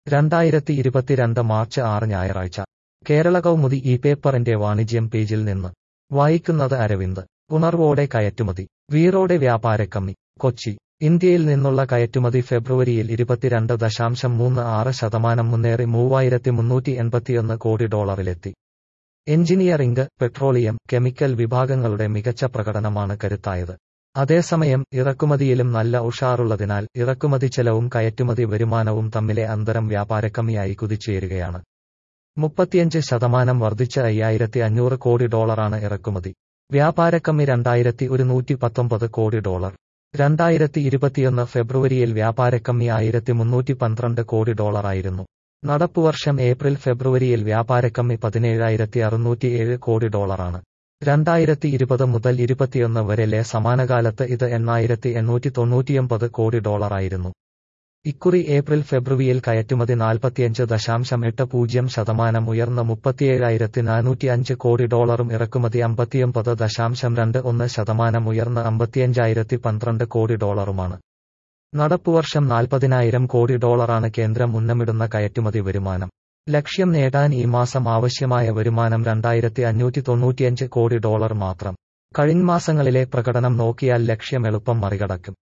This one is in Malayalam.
രണ്ടായിരത്തി ഇരുപത്തിരണ്ട് മാർച്ച് ആറ് ഞായറാഴ്ച കേരള കൗമുദി ഈ പേപ്പറിന്റെ വാണിജ്യം പേജിൽ നിന്ന് വായിക്കുന്നത് അരവിന്ദ് ഉണർവോടെ കയറ്റുമതി വീറോടെ വ്യാപാരക്കമ്മി കൊച്ചി ഇന്ത്യയിൽ നിന്നുള്ള കയറ്റുമതി ഫെബ്രുവരിയിൽ ഇരുപത്തിരണ്ട് ദശാംശം മൂന്ന് ആറ് ശതമാനം മുന്നേറി മൂവായിരത്തി മുന്നൂറ്റി എൺപത്തിയൊന്ന് കോടി ഡോളറിലെത്തി എഞ്ചിനീയറിംഗ് പെട്രോളിയം കെമിക്കൽ വിഭാഗങ്ങളുടെ മികച്ച പ്രകടനമാണ് കരുത്തായത് അതേസമയം ഇറക്കുമതിയിലും നല്ല ഉഷാറുള്ളതിനാൽ ഇറക്കുമതി ചെലവും കയറ്റുമതി വരുമാനവും തമ്മിലെ അന്തരം വ്യാപാരക്കമ്മിയായി കുതിച്ചുയരുകയാണ് മുപ്പത്തിയഞ്ച് ശതമാനം വർദ്ധിച്ച അയ്യായിരത്തി അഞ്ഞൂറ് കോടി ഡോളറാണ് ഇറക്കുമതി വ്യാപാരക്കമ്മി രണ്ടായിരത്തി ഒരുന്നൂറ്റി പത്തൊമ്പത് കോടി ഡോളർ രണ്ടായിരത്തി ഇരുപത്തിയൊന്ന് ഫെബ്രുവരിയിൽ വ്യാപാരക്കമ്മി ആയിരത്തി മുന്നൂറ്റി പന്ത്രണ്ട് കോടി ഡോളറായിരുന്നു നടപ്പുവർഷം ഏപ്രിൽ ഫെബ്രുവരിയിൽ വ്യാപാരക്കമ്മി പതിനേഴായിരത്തി അറുന്നൂറ്റിയേഴ് കോടി ഡോളറാണ് രണ്ടായിരത്തി ഇരുപത് മുതൽ ഇരുപത്തിയൊന്ന് വരെലെ സമാനകാലത്ത് ഇത് എണ്ണായിരത്തി എണ്ണൂറ്റി തൊണ്ണൂറ്റിയൊമ്പത് കോടി ഡോളറായിരുന്നു ഇക്കുറി ഏപ്രിൽ ഫെബ്രുവരിയിൽ കയറ്റുമതി നാൽപ്പത്തിയഞ്ച് ദശാംശം എട്ട് പൂജ്യം ശതമാനം ഉയർന്ന മുപ്പത്തിയേഴായിരത്തി നാനൂറ്റി അഞ്ച് കോടി ഡോളറും ഇറക്കുമതി അമ്പത്തിയൊമ്പത് ദശാംശം രണ്ട് ഒന്ന് ശതമാനം ഉയർന്ന അമ്പത്തിയഞ്ചായിരത്തി പന്ത്രണ്ട് കോടി ഡോളറുമാണ് നടപ്പുവർഷം നാൽപ്പതിനായിരം കോടി ഡോളറാണ് കേന്ദ്രം ഉന്നമിടുന്ന കയറ്റുമതി വരുമാനം ലക്ഷ്യം നേടാൻ ഈ മാസം ആവശ്യമായ വരുമാനം രണ്ടായിരത്തി അഞ്ഞൂറ്റി തൊണ്ണൂറ്റിയഞ്ച് കോടി ഡോളർ മാത്രം കഴിഞ്ഞ മാസങ്ങളിലെ പ്രകടനം നോക്കിയാൽ ലക്ഷ്യം എളുപ്പം മറികടക്കും